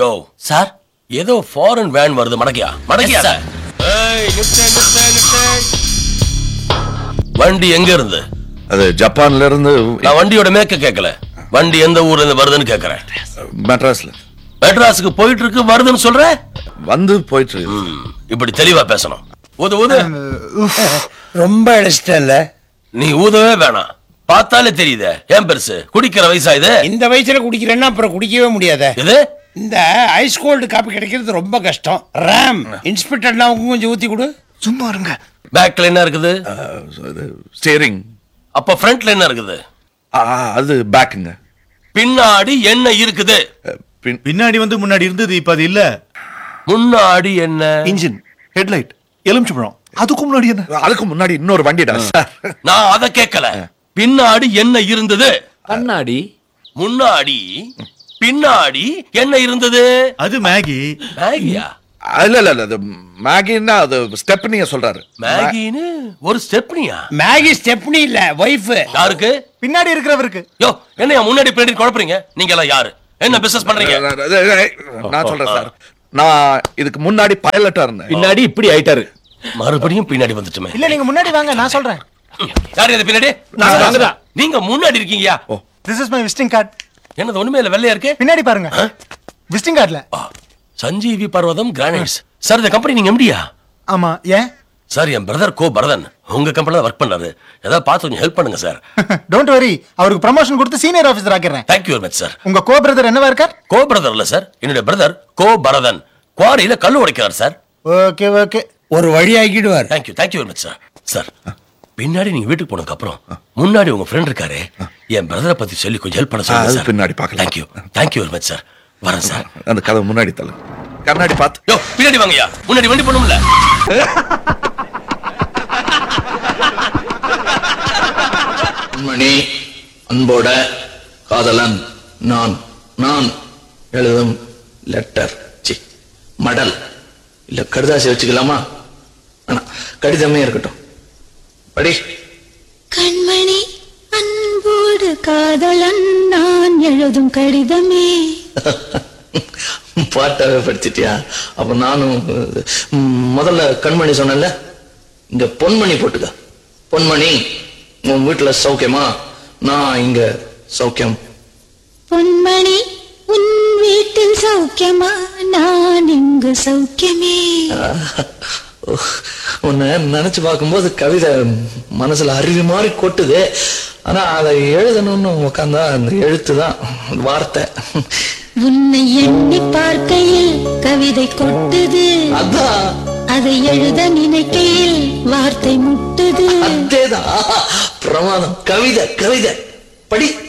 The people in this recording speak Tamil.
யோ சார் ஏதோ ஃபாரின் வேன் வருது மடக்கியா மடக்கியா Yes, sir. ஏய், நிறுத்து, நிறுத்து, நிறுத்து. வண்டி எங்க இருந்து அது ஜப்பான்ல இருந்து நான் வண்டியோட மேக்க கேட்கல வண்டி எந்த ஊர்ல இருந்து வருதுன்னு கேக்குறேன் மெட்ராஸ்ல மெட்ராஸுக்கு போயிட்டு இருக்கு வருதுன்னு சொல்ற வந்து போயிட்டு இருக்கு. ம், இப்படி தெளிவா பேசணும் ஊது ஊது ரொம்ப இழைச்சிட்டல நீ ஊதவே வேணாம் பார்த்தாலே தெரியுதே ஏன் பெருசு குடிக்கிற வயசா இது இந்த வயசுல குடிக்கிறேன்னா அப்புறம் குடிக்கவே முடியாத இது இந்த ஐஸ் கோல்டு காப்பி கிடைக்கிறது ரொம்ப கஷ்டம் ராம் இன்ஸ்பெக்டர்னா அவங்க கொஞ்சம் ஊத்தி கொடு சும்மா இருங்க பேக்ல என்ன இருக்குது அஹ், இது ஸ்டீரிங் அப்ப ஃப்ரண்ட்ல என்ன இருக்குது அது பேக்குங்க பின்னாடி என்ன இருக்குது அஹ், பின்- பின்னாடி வந்து முன்னாடி இருந்தது இப்ப அது இல்ல முன்னாடி என்ன இன்ஜின் ஹெட்லைட் எலுமிச்சம்பழம் அதுக்கு முன்னாடி என்ன அதுக்கு முன்னாடி இன்னொரு வண்டிடா சார் நான் அத கேட்கல பின்னாடி என்ன இருந்தது கண்ணாடி முன்னாடி பின்னாடி என்ன இருந்தது அது மேகி மேகியா இல்ல இல்ல இல்ல அது மேகின்னா அது ஸ்டெப்னிய சொல்றாரு மேகின்னு ஒரு ஸ்டெப்னியா மேகி ஸ்டெப்னி இல்ல ஒய்ஃப் யாருக்கு பின்னாடி இருக்கிறவருக்கு யோ என்னையா முன்னாடி பின்னாடி குழப்பறீங்க நீங்க எல்லாம் யாரு என்ன பிசினஸ் பண்றீங்க நான் சொல்றேன் சார் நான் இதுக்கு முன்னாடி பைலட்டா இருந்தேன் பின்னாடி இப்படி ஆயிட்டாரு மறுபடியும் பின்னாடி வந்துட்டுமே இல்ல நீங்க முன்னாடி வாங்க நான் சொல்றேன் யாரு இது பின்னாடி நாங்க நாங்கதான். நீங்க முன்னாடி இருக்கீங்கயா this is my visiting card என்னது ஒண்ணுமே இல்ல வெள்ளையா இருக்கு பின்னாடி பாருங்க விசிட்டிங் கார்டுல ஆ, சஞ்சீவி பர்வதம் கிரானைட்ஸ் சார் இந்த கம்பெனி நீங்க எம்டியா ஆமா ஏன் சார் என் பிரதர் கோ பரதன் உங்க கம்பெனில ஒர்க் பண்றாரு ஏதாவது பார்த்து கொஞ்சம் ஹெல்ப் பண்ணுங்க சார் டோன்ட் வரி அவருக்கு ப்ரமோஷன் கொடுத்து சீனியர் ஆபீசர் ஆக்கிறேன் தேங்க்யூ வெரி மச் சார் உங்க கோ பிரதர் என்னவா இருக்கார் கோ பிரதர் இல்ல சார் என்னுடைய பிரதர் கோ பரதன் குவாரியில கல் உடைக்கிறார் சார் ஓகே ஓகே ஒரு வழி ஆக்கிடுவார் thank you thank you very much sir sir பின்னாடி நீங்க வீட்டுக்கு போனதுக்கு அப்புறம் முன்னாடி உங்க ஃப்ரெண்ட் இருக்காரு என் பிரதரை பத்தி சொல்லி கொஞ்சம் ஹெல்ப் பண்ண ஆ, சொல்லுங்க அது சார் பின்னாடி பார்க்கலாம். Thank you thank you very much sir வரேன் சார் அந்த கதை முன்னாடி தள்ளு கண்ணாடி பார்த்து யோ பின்னாடி வாங்கய்யா முன்னாடி வண்டி பண்ணும்ல மணி அன்போட காதலன் நான் நான் எழுதும் லெட்டர் சி மடல் இல்ல கடுதாசி வச்சுக்கலாமா ஆனா கடிதமே இருக்கட்டும் படி கண்மணி அன்போடு காதலன் நான் எழுதும் கடிதமே பாட்டாவே படிச்சிட்டியா அப்ப நானும் ம், முதல்ல கண்மணி சொன்னேன்ல இங்க பொன்மணி போட்டுக்க பொன்மணி உன் வீட்டுல சௌக்கியமா நான் இங்க சௌக்கியம் பொன்மணி உன் வீட்டில் சௌக்கியமா நான் இங்கு சௌக்கியமே உன்னை நினைச்சு பார்க்கும்போது கவிதை மனசுல அருவி மாதிரி கொட்டுது ஆனா அதை எழுதணும்னு உட்காந்தா அந்த எழுத்து தான் வார்த்தை உன்னை எண்ணி பார்க்கையில் கவிதை கொட்டுது அதான் அதை எழுத நினைக்கையில் வார்த்தை முட்டுது அதேதான் பிரமாதம் கவிதை கவிதை படி